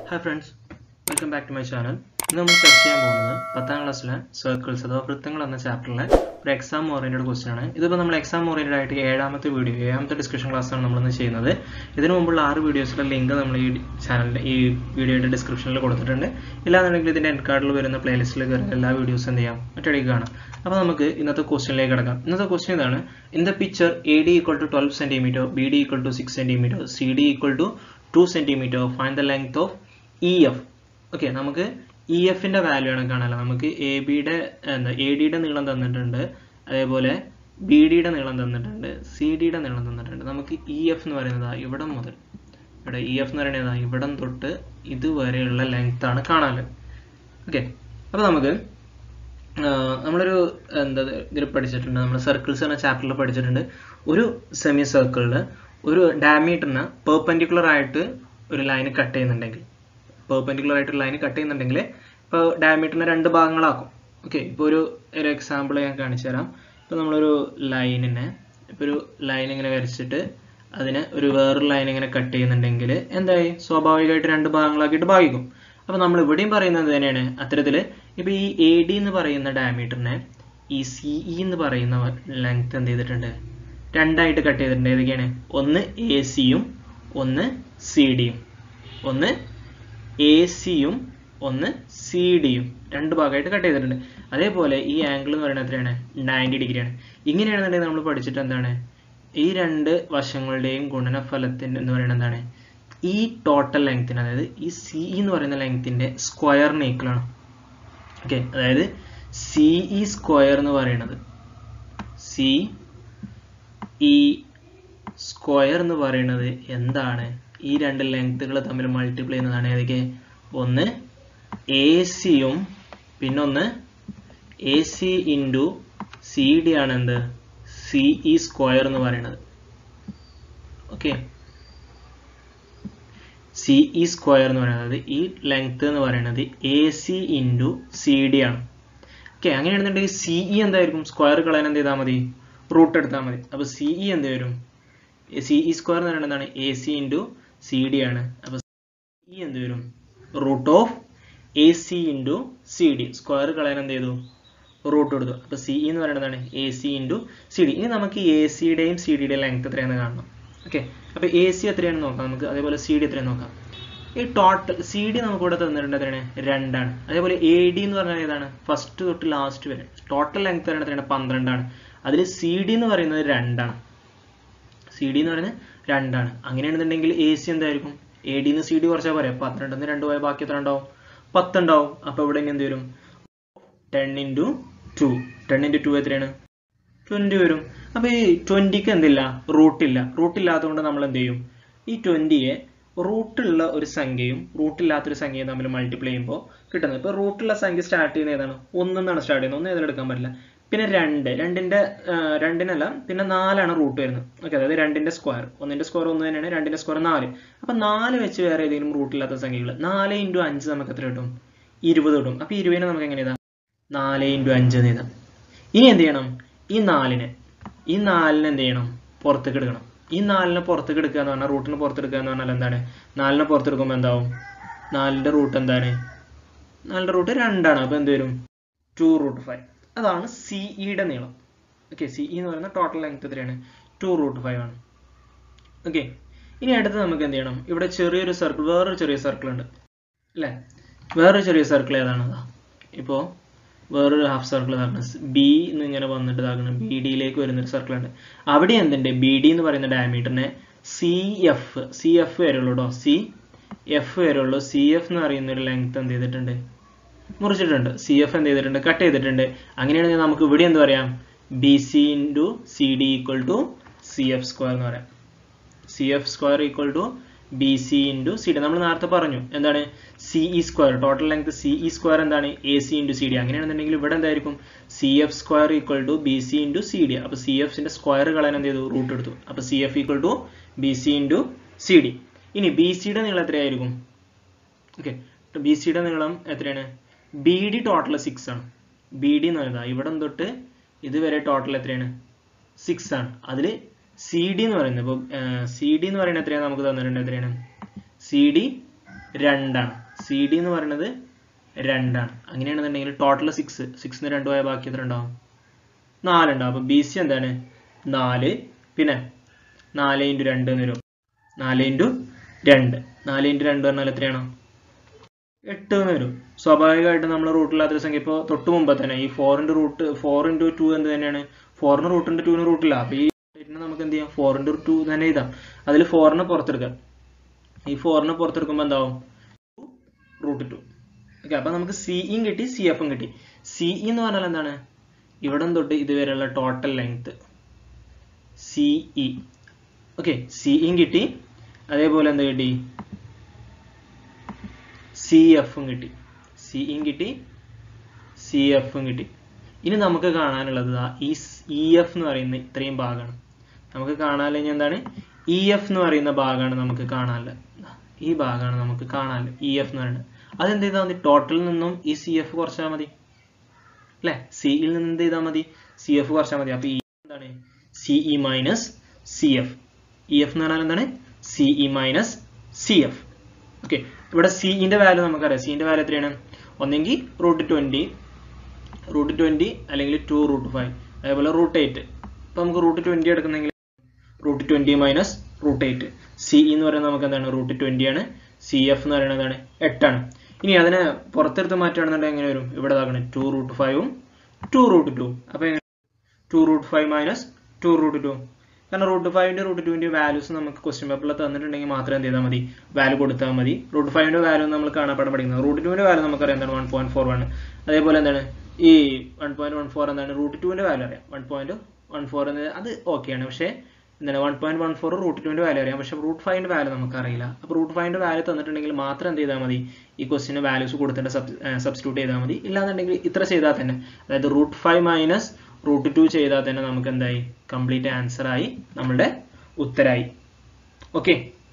hi friends welcome back to my channel ഇന്ന് നമ്മൾ search ചെയ്യാൻ പോകുന്നത് പത്താം ക്ലാസ്സിലെ സർക്കിൾസ് അഥവാ വൃത്തങ്ങൾ എന്ന ചാപ്റ്ററിലെ ഒരു എക്സാം ഓറിയൻറ്റഡ് ക്വസ്റ്റ്യൻ ആണ് ഇതിപ്പോൾ നമ്മൾ എക്സാം ഓറിയൻറ്റഡ് ആയിട്ട് ഏഴാമത്തെ വീഡിയോ ഏഴാമത്തെ ഡിസ്കഷൻ ക്ലാസ്സാണ് നമ്മളിന്ന് ചെയ്യുന്നത് ഇതിനു മുമ്പുള്ള ആറ് വീഡിയോസിലെ ലിങ്ക് നമ്മൾ ഈ ചാനലിൻ്റെ ഈ വീഡിയോയുടെ ഡിസ്ക്രിപ്ഷനിൽ കൊടുത്തിട്ടുണ്ട് ഇല്ലാന്നുണ്ടെങ്കിൽ ഇതിൻ്റെ എൻ കാർഡിൽ വരുന്ന പ്ലേലിസ്റ്റിൽ കയറി എല്ലാ വീഡിയോസും എന്ത് ചെയ്യാം ഒറ്റയടിക്ക് കാണാം അപ്പോൾ നമുക്ക് ഇന്നത്തെ ക്വസ്റ്റ്യനിലേക്ക് കിടക്കാം ഇന്നത്തെ ക്വസ്റ്റ്യൻ ഇതാണ് in the picture A D equal to twelve centimetre B D equal to six centimetre C D equal to two centimetre find the length of E F okay നമുക്ക് ഇ എഫിന്റെ വാല്യൂ ആണ് കാണാനല്ലോ നമുക്ക് A ബിയുടെ എന്താ A ഡിയുടെ നീളം തന്നിട്ടുണ്ട് അതേപോലെ ബി ഡിയുടെ നീളം തന്നിട്ടുണ്ട് സി ഡിയുടെ നീളം തന്നിട്ടുണ്ട് നമുക്ക് ഇ എഫ് എന്ന് പറയുന്നത് ഇവിടം മുതൽ ഇവിടെ ഇ എഫ് എന്ന് പറയുന്നത് ഇവിടം തൊട്ട് ഇതുവരെയുള്ള ലെങ്ത് ആണ് കാണാല് ഓക്കെ അപ്പോൾ നമുക്ക് നമ്മളൊരു എന്താ ഇതിൽ പഠിച്ചിട്ടുണ്ട് നമ്മൾ സർക്കിൾസ് എന്ന ചാപ്റ്ററിൽ പഠിച്ചിട്ടുണ്ട് ഒരു സെമി സർക്കിളിൽ ഒരു ഡാമീറ്ററിന് പെർപെൻഡിക്കുലർ ആയിട്ട് ഒരു ലൈൻ കട്ട് ചെയ്യുന്നുണ്ടെങ്കിൽ പെർപെൻഡിക്കുലർ ആയിട്ട് ലൈൻ കട്ട് ചെയ്യുന്നുണ്ടെങ്കിൽ ഇപ്പോൾ ഡയമീറ്ററിനെ രണ്ട് ഭാഗങ്ങളാക്കും ഓക്കെ ഇപ്പോൾ ഒരു ഒരു എക്സാമ്പിൾ ഞാൻ കാണിച്ചു തരാം ഇപ്പോൾ നമ്മളൊരു ലൈനിനെ ഇപ്പോൾ ഒരു ലൈൻ ഇങ്ങനെ വരച്ചിട്ട് അതിനെ ഒരു വേറൊരു ലൈൻ ഇങ്ങനെ കട്ട് ചെയ്യുന്നുണ്ടെങ്കിൽ എന്തായി സ്വാഭാവികമായിട്ട് രണ്ട് ഭാഗങ്ങളാക്കിയിട്ട് ഭാഗിക്കും അപ്പോൾ നമ്മൾ ഇവിടെയും പറയുന്നത് തന്നെയാണ് അത്തരത്തിൽ ഇപ്പോൾ ഈ എ ഡി എന്ന് പറയുന്ന ഡയമീറ്ററിനെ ഈ സി ഇ എന്ന് പറയുന്ന ലെങ്ത് എന്ത് ചെയ്തിട്ടുണ്ട് രണ്ടായിട്ട് കട്ട് ചെയ്തിട്ടുണ്ട് ഏതൊക്കെയാണ് ഒന്ന് എ സിയും ഒന്ന് സി ഡിയും ഒന്ന് എ സിയും ഒന്ന് സി ഡിയും രണ്ട് ഭാഗമായിട്ട് കട്ട് ചെയ്തിട്ടുണ്ട് അതേപോലെ ഈ ആംഗിൾ എന്ന് പറയുന്നത് എത്രയാണ് നയൻറ്റി ഡിഗ്രിയാണ് ഇങ്ങനെയാണെന്നുണ്ടെങ്കിൽ നമ്മൾ പഠിച്ചിട്ട് എന്താണ് ഈ രണ്ട് വശങ്ങളുടെയും ഗുണനഫലത്തിൻ്റെ എന്ന് പറയുന്നത് എന്താണ് ഈ ടോട്ടൽ ലെങ്ത്തിന് അതായത് ഈ സി എന്ന് പറയുന്ന ലെങ്ത്തിന്റെ സ്ക്വയറിന് ഈക്വലാണ് ഓക്കെ അതായത് സി ഇ സ്ക്വയർ എന്ന് പറയുന്നത് സി ഇ സ്ക്വയർ എന്ന് പറയുന്നത് എന്താണ് ഈ രണ്ട് ലെങ്ത്തുകൾ തമ്മിൽ മൾട്ടിപ്ലൈ ചെയ്യുന്നതാണ് ഏതൊക്കെ ഒന്ന് എ സിയും പിന്നൊന്ന് A C into C D ആണ് എന്ത് സി ഇ സ്ക്വയർ എന്ന് പറയുന്നത് ഓക്കെ സി ഇ സ്ക്വയർ എന്ന് പറയുന്നത് ഈ ലെങ്ത് എന്ന് പറയുന്നത് A C into C D ആണ് ഓക്കെ അങ്ങനെയാണെന്നുണ്ടെങ്കിൽ സി ഇ എന്തായിരിക്കും സ്ക്വയർ കളയാൻ എന്ത് ചെയ്താൽ മതി റൂട്ട് എടുത്താൽ മതി അപ്പോൾ സി ഇ എന്ത് വരും സി ഇ സ്ക്വയർ എന്ന് പറയുന്നത് എന്താണ് A C into C D ആണ് അപ്പോൾ ഇ എന്ത് വരും root of A C into C D square കളയാൻ എന്ത് ചെയ്തു റൂട്ട് കൊടുത്തു അപ്പോൾ സി എന്ന് പറയുന്നതാണ് A C into C D ഇനി നമുക്ക് എ സിയുടെയും സി ഡിയുടെയും ലെങ്ത് എത്രയാണെന്ന് കാണണം ഓക്കെ അപ്പോൾ എ സി എത്രയാണെന്ന് നോക്കാം നമുക്ക് അതേപോലെ സി ഡി എത്രയാണെന്ന് നോക്കാം ഈ ടോട്ടൽ സി ഡി നമുക്ക് ഇവിടെ തന്നിട്ടുണ്ട് എത്രയാണ് രണ്ടാണ് അതേപോലെ എ ഡി എന്ന് പറഞ്ഞാൽ ഏതാണ് ഫസ്റ്റ് തൊട്ട് ലാസ്റ്റ് വരെ ടോട്ടൽ ലെങ്ത് പറയുന്നത് എത്രയാണ് പന്ത്രണ്ടാണ് അതിൽ സി ഡി എന്ന് പറയുന്നത് രണ്ടാണ് സി ഡി എന്ന് പറയുന്നത് രണ്ടാണ് അങ്ങനെയാണെന്നുണ്ടെങ്കിൽ എ സി എന്തായിരിക്കും എ ഡി നിന്ന് സി ഡി കുറച്ചാൽ പോരെ പന്ത്രണ്ടിന്ന് രണ്ട് പോയാൽ ബാക്കി എത്ര ഉണ്ടാവും പത്തുണ്ടാവും അപ്പോൾ ഇവിടെ ഇനി എന്ത് വരും ten into two ten into two എത്രയാണ് ട്വൻറ്റി വരും അപ്പോൾ ഈ ട്വൻറ്റിക്ക് എന്തില്ല റൂട്ടില്ല റൂട്ടില്ലാത്തതുകൊണ്ട് നമ്മൾ എന്ത് ചെയ്യും ഈ ട്വൻറ്റിയെ റൂട്ടുള്ള ഒരു സംഖ്യയും റൂട്ടില്ലാത്തൊരു സംഖ്യയും തമ്മിൽ മൾട്ടിപ്ലൈ ചെയ്യുമ്പോൾ കിട്ടുന്നത് ഇപ്പോൾ റൂട്ടുള്ള സംഖ്യ സ്റ്റാർട്ട് ചെയ്യുന്നത് ഏതാണ് ഒന്നെന്നാണ് സ്റ്റാർട്ട് ചെയ്യുന്നത് ഒന്ന് ഏതെങ്കിലും എടുക്കാൻ പറ്റില്ല പിന്നെ രണ്ട് രണ്ടിന്റെ രണ്ടിനല്ല പിന്നെ നാലാണ് റൂട്ട് വരുന്നത് ഓക്കെ അതായത് രണ്ടിന്റെ സ്ക്വയർ ഒന്നിന്റെ സ്ക്വയർ ഒന്ന് തന്നെയാണ് രണ്ടിന്റെ സ്ക്വയർ നാല് അപ്പൊ നാല് വെച്ച് വേറെ ഏതെങ്കിലും റൂട്ടില്ലാത്ത സംഖ്യകൾ നാല് ഇൻറ്റു അഞ്ച് നമുക്ക് എത്ര കിട്ടും ഇരുപത് കിട്ടും അപ്പൊ ഇരുപതിനെ നമുക്ക് എങ്ങനെ എഴുതാം നാല് ഇൻറ്റു അഞ്ച് എന്ന് എഴുതാം ഇനി എന്ത് ചെയ്യണം ഈ നാലിനെ ഈ നാലിനെ എന്ത് ചെയ്യണം പുറത്തേക്ക് എടുക്കണം ഈ നാലിനെ പുറത്തേക്ക് എടുക്കുക എന്ന് പറഞ്ഞാൽ റൂട്ടിന് പുറത്തെടുക്കുക എന്ന് പറഞ്ഞാൽ എന്താണ് നാലിനെ പുറത്തെടുക്കുമ്പോൾ എന്താവും നാലിന്റെ റൂട്ട് എന്താണ് നാലിന്റെ റൂട്ട് രണ്ടാണ് അപ്പൊ എന്ത് വരും ടു റൂട്ട് ഫൈവ് അതാണ് സി ഇയുടെ നീളം ഓക്കെ സി ഇ എന്ന് പറയുന്ന ടോട്ടൽ ലെങ്ത് എത്രയാണ് ടു റൂട്ട് ഫൈവ് ആണ് ഓക്കെ ഇനി അടുത്ത് നമുക്ക് എന്ത് ചെയ്യണം ഇവിടെ ചെറിയൊരു സർക്കിൾ വേറൊരു ചെറിയ സർക്കിൾ ഉണ്ട് അല്ലേ വേറൊരു ചെറിയ സർക്കിൾ ഏതാണ് അതാ ഇപ്പോൾ വേറൊരു ഹാഫ് സർക്കിൾ ഇതാക്കണം ബി എന്ന് ഇങ്ങനെ വന്നിട്ട് ഇതാക്കണം ബി ഡിയിലേക്ക് വരുന്നൊരു സർക്കിൾ ഉണ്ട് അവിടെ എന്തുണ്ട് ബി ഡി എന്ന് പറയുന്ന ഡയമീറ്ററിനെ സി എഫ് സി എഫ് വരുള്ളൂ കേട്ടോ സി എഫ് വരുള്ളൂ സി എഫ് എന്ന് പറയുന്ന ഒരു ലെങ്ത് എന്ത് ചെയ്തിട്ടുണ്ട് മുറിച്ചിട്ടുണ്ട് സി എഫ് എന്ത് ചെയ്തിട്ടുണ്ട് കട്ട് ചെയ്തിട്ടുണ്ട് അങ്ങനെയാണെങ്കിൽ നമുക്ക് ഇവിടെ എന്ത് പറയാം B C into C D equal to C F square എന്ന് പറയാം C F square equal to B C into C D നമ്മൾ നേരത്തെ പറഞ്ഞു എന്താണ് C E square total length C E square എന്താണ് A C into C D അങ്ങനെയാണെന്നുണ്ടെങ്കിൽ ഇവിടെ എന്തായിരിക്കും C F square equal to B C into C D അപ്പോൾ C എഫിന്റെ സ്ക്വയർ കളയാൻ എന്ത് ചെയ്തു റൂട്ട് എടുത്തു അപ്പോൾ C F equal to B C into C D ഇനി ബി സിയുടെ നീളം എത്രയായിരിക്കും ഓക്കെ ബി സിയുടെ നീളം എത്രയാണ് ബി ഡി ടോട്ടൽ സിക്സ് ആണ് ബി ഡി എന്ന് പറയുന്നത് ഇവിടെ തൊട്ട് ഇതുവരെ ടോട്ടൽ എത്രയാണ് സിക്സ് ആണ് അതിൽ സി ഡി എന്ന് പറയുന്നത് ഇപ്പോൾ സി ഡി എന്ന് പറയുന്നത് എത്രയാണ് നമുക്ക് തന്നിട്ടുണ്ട് എത്രയാണ് സി ഡി രണ്ടാണ് സി ഡി എന്ന് പറയുന്നത് രണ്ടാണ് അങ്ങനെയാണെന്നുണ്ടെങ്കിൽ ടോട്ടൽ സിക്സ് സിക്സിന് രണ്ട് പോയ ബാക്കി എത്ര ഉണ്ടാവും നാലുണ്ടാവും അപ്പോൾ ബി സി എന്താണ് നാല് പിന്നെ നാല് ഇൻറ്റു രണ്ട് എന്ന് വരും നാല് ഇൻറ്റു രണ്ട് നാല് ഇൻറ്റു രണ്ട് പറഞ്ഞാൽ എത്രയാണ് എട്ട് എന്ന് വരും സ്വാഭാവികമായിട്ടും നമ്മൾ റൂട്ടില്ലാത്തൊരു സംഖ്യ ഇപ്പോൾ തൊട്ട് മുമ്പ് തന്നെ ഈ ഫോറിൻ്റെ റൂട്ട് ഫോർ ഇൻറ്റു ടു എന്ത് തന്നെയാണ് ഫോറിന് റൂട്ടുണ്ട് ടുവിന് റൂട്ടില്ല അപ്പോൾ ഈ റേറ്റിന് നമുക്ക് എന്ത് ചെയ്യാം ഫോർ ഇൻറ്റു ടു തന്നെ എഴുതാം അതിൽ ഫോറിന് പുറത്തെടുക്കാം ഈ ഫോറിന് പുറത്തെടുക്കുമ്പോൾ എന്താവും റൂട്ട് ടു ഓക്കെ അപ്പം നമുക്ക് സിഇയും കിട്ടി സി എഫും കിട്ടി സിഇ എന്ന് പറഞ്ഞാൽ എന്താണ് ഇവിടം തൊട്ട് ഇതുവരെയുള്ള ടോട്ടൽ ലെങ്ത് സിഇ ഓക്കെ സിഇയും കിട്ടി അതേപോലെ എന്താ കിട്ടി സി എഫും കിട്ടി സിഇയും കിട്ടി സി എഫും കിട്ടി ഇനി നമുക്ക് കാണാനുള്ളത് ദാ ഈ ഇ എഫ് എന്ന് പറയുന്ന ഇത്രയും ഭാഗമാണ് നമുക്ക് കാണാനുള്ള എന്താണ് ഇ എഫ് എന്ന് പറയുന്ന ഭാഗമാണ് നമുക്ക് കാണാനുള്ളത് ഈ ഭാഗമാണ് നമുക്ക് കാണാനുള്ളത് ഇ എഫ് എന്ന് പറയുന്നത് അതെന്ത് ചെയ്താൽ മതി ടോട്ടലിൽ നിന്നും ഈ സി എഫ് കുറച്ചാൽ മതി അല്ലേ സിയിൽ നിന്ന് എന്ത് ചെയ്താൽ മതി സി എഫ് കുറച്ചാൽ മതി അപ്പൊ ഈ എന്താണ് C E minus C F E F എന്ന് പറഞ്ഞാൽ എന്താണ് C E minus C F okay ഇവിടെ സിഇന്റെ വാല്യൂ നമുക്കറിയാം സിഇന്റെ വാല്യൂ എത്രയാണ് ഒന്നെങ്കിൽ റൂട്ട് ട്വന്റി റൂട്ട് ട്വന്റി അല്ലെങ്കിൽ ടു റൂട്ട് ഫൈവ് അതേപോലെ റൂട്ട് എയ്റ്റ് ഇപ്പൊ നമുക്ക് റൂട്ട് ട്വന്റി എടുക്കുന്നെങ്കിൽ root twenty minus root eight C എന്ന് പറയുന്നത് നമുക്ക് എന്താണ് റൂട്ട് ട്വന്റി ആണ് സി എഫ് എന്ന് പറയുന്നത് എന്താണ് എട്ടാണ് ഇനി അതിനെ പുറത്തെടുത്ത് മാറ്റുകയാണെന്നുണ്ടെങ്കിൽ എങ്ങനെ വരും ഇവിടെ ഇതാക്കണം ടു റൂട്ട് ഫൈവും ടു റൂട്ട് ടു അപ്പൊ two root five minus two root two കാരണം റൂട്ട് ഫൈവിന്റെ റൂട്ട് ടുവിന്റെ വാല്യൂസ് നമുക്ക് ക്വസ്റ്റ്യൻ പേപ്പറിൽ തന്നിട്ടുണ്ടെങ്കിൽ മാത്രം എന്ത് ചെയ്താൽ മതി വാല്യൂ കൊടുത്താൽ മതി റൂട്ട് ഫൈവിന്റെ വാല്യൂ നമ്മൾ കാണാപ്പാടം പഠിക്കുന്നത് റൂട്ട് ടുവിന്റെ വാല്യൂ നമുക്കറിയാം എന്താണ് വൺ പോയിന്റ് ഫോർ വൺ അതേപോലെ എന്താണ് ഈ വൺ പോയിന്റ് വൺ ഫോർ എന്താണ് റൂട്ട് ടുവിന്റെ വാല്യൂ അറിയാം വൺ പോയിന്റ് വൺ ഫോർ എന്നത് അത് ഓക്കെയാണ് പക്ഷേ എന്താണ് one point one four root ടുവിന്റെ വാല്യൂ അറിയാം പക്ഷേ റൂട്ട് ഫൈവിന്റെ വാല്യൂ നമുക്ക് അറിയില്ല അപ്പോൾ റൂട്ട് ഫൈവിന്റെ വാല്യൂ തന്നിട്ടുണ്ടെങ്കിൽ മാത്രം എന്ത് ചെയ്താൽ മതി ഈ ക്വസ്റ്റിന് വാല്യൂസ് കൊടുത്തിട്ട് സബ്സ്റ്റിറ്റ്യൂട്ട് ചെയ്താൽ മതി ഇല്ലാന്നുണ്ടെങ്കിൽ ഇത്ര ചെയ്താൽ തന്നെ അതായത് root five minus root two ചെയ്താൽ തന്നെ നമുക്ക് എന്തായി കംപ്ലീറ്റ് ആൻസർ ആയി നമ്മുടെ ഉത്തരായി ഓക്കെ